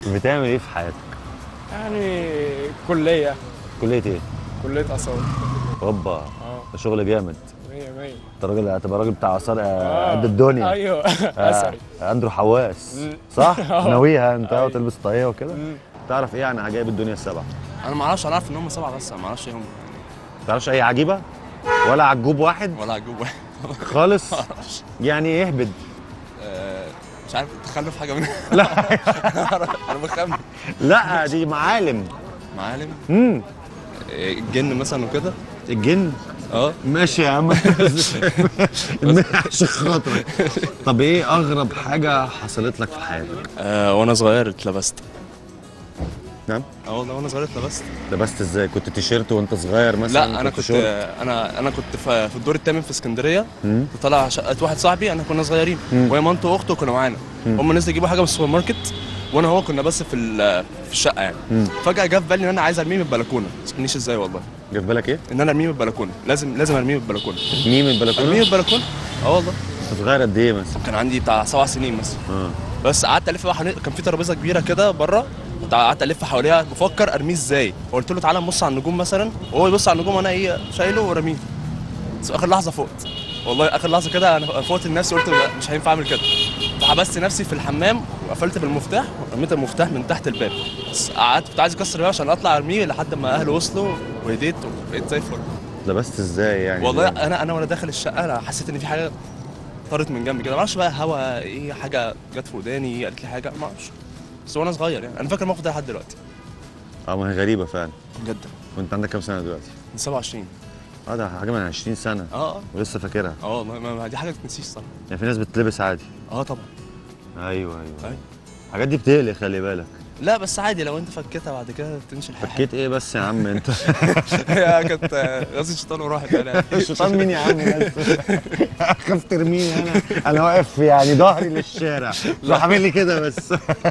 بتعمل ايه في حياتك يعني كلية كليه ايه كلية آثار اوبا اه ده شغل جامد مية مية انت راجل هتبقى راجل بتاع اثار آه، آه. قد الدنيا أيوه آه، أثري اندرو حواس مم. صح آه. ناويها انت أيوة. وتلبس طاقيه وكده مم. تعرف ايه عن عجائب الدنيا السبعه انا ما اعرفش انا عارف ان هم سبعه بس انا ما اعرفش ايه هم تعرفش اي عجيبه ولا عجوب واحد ولا عجوب واحد خالص ما اعرفش يعني اهبد آه، مش عارف تخلف حاجه منها لا انا بخمن لا دي معالم معالم امم آه، الجن مثلا وكده الجن اه ماشي يا عم عشان خاطرك طب ايه اغرب حاجه حصلت لك في حياتك آه، وانا صغير اتلبست نعم اه والله وانا صغير اتلبست لبست ازاي كنت تيشيرت وانت صغير مثلا لا انا كنت شورت؟ انا انا كنت في في الدور الثامن في اسكندريه مم. كنت طالع شقه واحد صاحبي انا كنا صغيرين مم. وهي مامته واخته كانوا معانا مم. هم نزلوا يجيبوا حاجه من السوبر ماركت وانا هو كنا بس في ال- في الشقه يعني مم. فجاه جه في بالي ان انا عايز ارميه من البلكونه ما تسالنيش ازاي والله جه في بالك ايه؟ ان انا ارميه من البلكونه لازم لازم ارميه من البلكونه مين من ارميه من البلكونه؟ البلكونه اه والله انت صغير قد ايه مثلا؟ كان عندي بتاع سبع سنين مثلا اه بس قعدت الف بقى حوالين كان في ترابيزه كبيره كده بره كنت قعدت الف حواليها بفكر ارميه ازاي وقلت له تعالى نبص على النجوم مثلا وهو يبص على النجوم وانا ايه شايله ورميه بس في اخر لحظه فقت والله اخر لحظه كده انا فوت النفس قلت لا مش هينفع اعمل كده فحبست نفسي في الحمام وقفلت بالمفتاح ورميت المفتاح من تحت الباب بس قعدت كنت عايز اكسر الباب عشان اطلع ارميه لحد ما اهله وصلوا وهديت وبقيت زي الفل لبست ازاي يعني؟ والله انا انا وانا داخل الشقه انا حسيت ان في حاجه طارت من جنبي كده ما اعرفش بقى هوا ايه حاجه جت في وداني قالت لي حاجه ما اعرفش بس وانا صغير يعني انا فاكر الموقف ده لحد دلوقتي اه ما هي غريبه فعلا جدا وانت عندك كام سنه دلوقتي؟ من 27 اه ده حاجه من 20 سنه اه اه ولسه فاكرها اه والله ما- ما دي حاجه ما تنسيش صح يعني في ناس بتلبس عادي اه طبعا ايوه ايوه أيوة. الحاجات دي بتقلق خلي بالك لا بس عادي لو انت فكيتها بعد كده تمشي الحال فكيت ايه بس يا عم انت هي كانت آه، غزل الشيطان وراحت يعني الشيطان مين يا عم بس اخاف ترميني انا انا واقف يعني ظهري للشارع راح عامل لي كده بس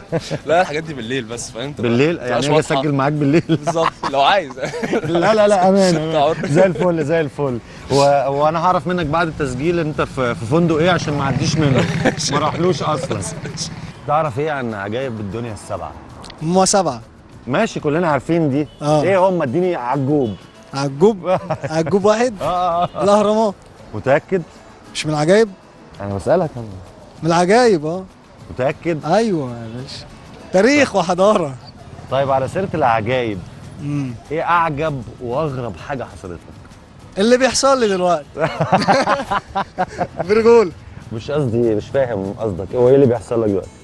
لا الحاجات دي بالليل بس فاهم تبقى- بالليل تبقاش يعني اجي واضحة. اسجل معاك بالليل بالظبط لو عايز لا لا لا امان امان تعور. زي الفل زي الفل و... وانا هعرف منك بعد التسجيل انت في في فندق ايه عشان ما اعديش منه ما راحلوش اصلا تعرف ايه عن عجائب الدنيا السبعه هما سبعة ماشي كلنا عارفين دي آه. ايه هم اديني عجوب عجوب عجوب واحد اه اه الأهرامات متاكد مش من العجايب انا بسالك انا من العجايب اه متاكد أيوه يا باشا تاريخ وحضارة طيب على سيره العجائب مم. ايه اعجب واغرب حاجه حصلت لك اللي بيحصل لي دلوقتي برجول مش قصدي مش فاهم قصدك هو ايه اللي بيحصل لك دلوقتي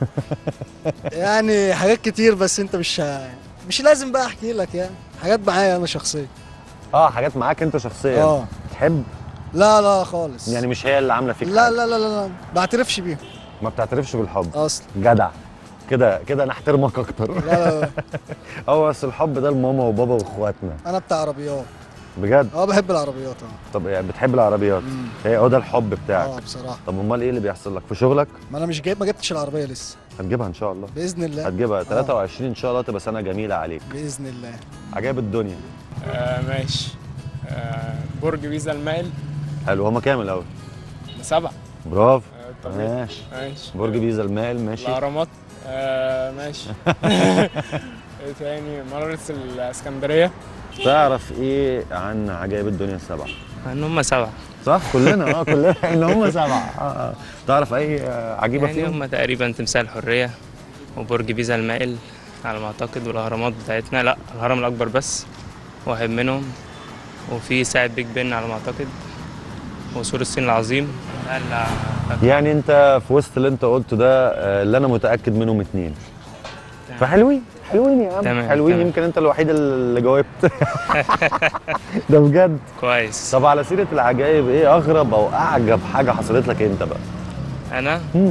يعني حاجات كتير بس انت مش مش لازم بقى احكي لك يعني حاجات معايا انا شخصيا اه حاجات معاك انت شخصيا اه تحب لا لا خالص يعني مش هي اللي عامله فيك لا حاجة. لا لا لا لا بعترفش بيهم ما بتعترفش بالحب اصلا جدع كده كده انا احترمك اكتر لا لا, لا. هو بس الحب ده لماما وبابا واخواتنا انا بتاع عربيات بجد اه بحب العربيات اه طب يعني بتحب العربيات مم. هي هو ده الحب بتاعك اه بصراحه طب امال ايه اللي بيحصل لك في شغلك ما انا مش جايب ما جبتش العربيه لسه هتجيبها ان شاء الله باذن الله هتجيبها 23 ان شاء الله تبقى سنه جميله عليك باذن الله عجائب الدنيا آه ماشي آه برج بيزا المائل حلو هما كام الاول سبعة برافو آه طب ماشي ماشي برج بيزا المائل ماشي الأهرامات آه ماشي ايه تاني منارة الإسكندرية تعرف ايه عن عجائب الدنيا السبعه ان هم سبعه صح كلنا اه كلنا ان هم سبعه آه آه. تعرف اي آه، عجيبه يعني فيهم هم تقريبا تمثال الحريه وبرج بيزا المائل على ما اعتقد والاهرامات بتاعتنا لا الهرم الاكبر بس واحد منهم وفي ساعه بيج بن على ما اعتقد وسور الصين العظيم ده اللي فاكره. يعني انت في وسط اللي انت قلته ده آه، اللي انا متاكد منهم اتنين فحلوين حلوين يا عم تمام، حلوين تمام. يمكن انت الوحيد اللي جاوبت ده بجد كويس طب على سيره العجائب ايه اغرب او اعجب حاجه حصلت لك انت بقى انا مم.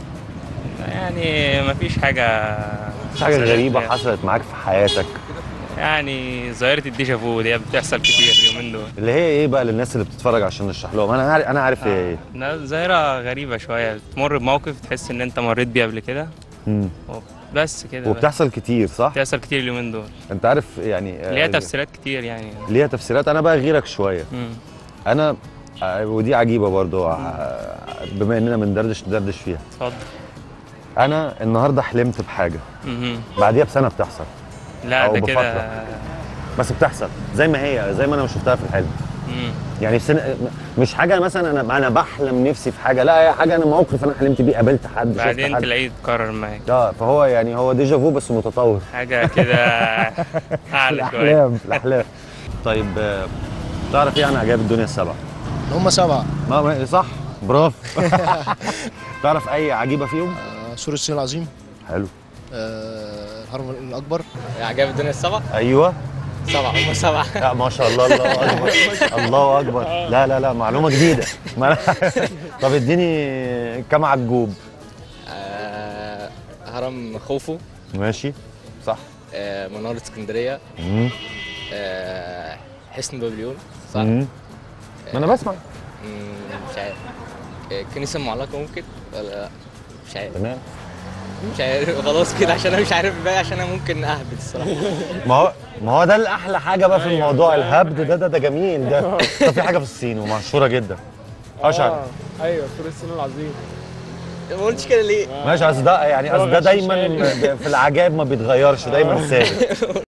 يعني ما فيش حاجه مش حاجه حصلت غريبه لي. حصلت معاك في حياتك يعني ظاهره الديجافو دي بتحصل كتير اليومين دول اللي هي ايه بقى للناس اللي بتتفرج عشان نشرح لهم انا عارف انا عارف هي ايه ده ظاهره غريبه شويه تمر بموقف تحس ان انت مريت بيه قبل كده مم. بس كده بس. وبتحصل كتير صح بتحصل كتير اليومين دول انت عارف يعني آه، ليها تفسيرات كتير يعني ليها تفسيرات انا بقى غيرك شويه مم. انا آه، ودي عجيبه برضو آه، بما اننا بندردش ندردش فيها اتفضل انا النهارده حلمت بحاجه مهم. بعديها بسنه بتحصل لا أو ده كده بفترة. بس بتحصل زي ما هي زي ما انا شفتها في الحلم مم. يعني سن... مش حاجه مثلا انا انا بحلم نفسي في حاجه لا هي حاجه انا موقف انا حلمت بيه قابلت حد شفت بعدين حد تلاقيه اتكرر معاك اه فهو يعني هو ديجا فو بس متطور حاجه كده في اعلى شويه الاحلام في الاحلام طيب آه، تعرف ايه عن عجائب الدنيا السبعه؟ هم سبعه ما ما- صح برافو تعرف اي عجيبه فيهم؟ آه، سور الصين العظيم حلو آه، الهرم الاكبر عجائب الدنيا السبعة ايوه سبعة هم سبعة لا ما شاء الله الله اكبر الله اكبر لا لا لا معلومه جديده ما- طب اديني كام عجوب آه، هرم خوفو ماشي صح آه، منارة اسكندرية مم. آه، حصن بابليون صح مم. ما انا بسمع مم، مش عارف آه، الكنيسة المعلقة ممكن ولا لا؟ مش عارف تمام مش عارف خلاص كده عشان انا مش عارف الباقي عشان انا ممكن اهبط الصراحة ما هو ما هو ده الاحلى حاجه بقى في الموضوع الهبد ده ده ده جميل ده طب في حاجه في الصين ومشهوره جدا اشهر ايوه سور الصين العظيم ما قلتش كده ليه؟ ماشي اصل ده يعني اصل ده دايما في العجائب ما بيتغيرش دايما ثابت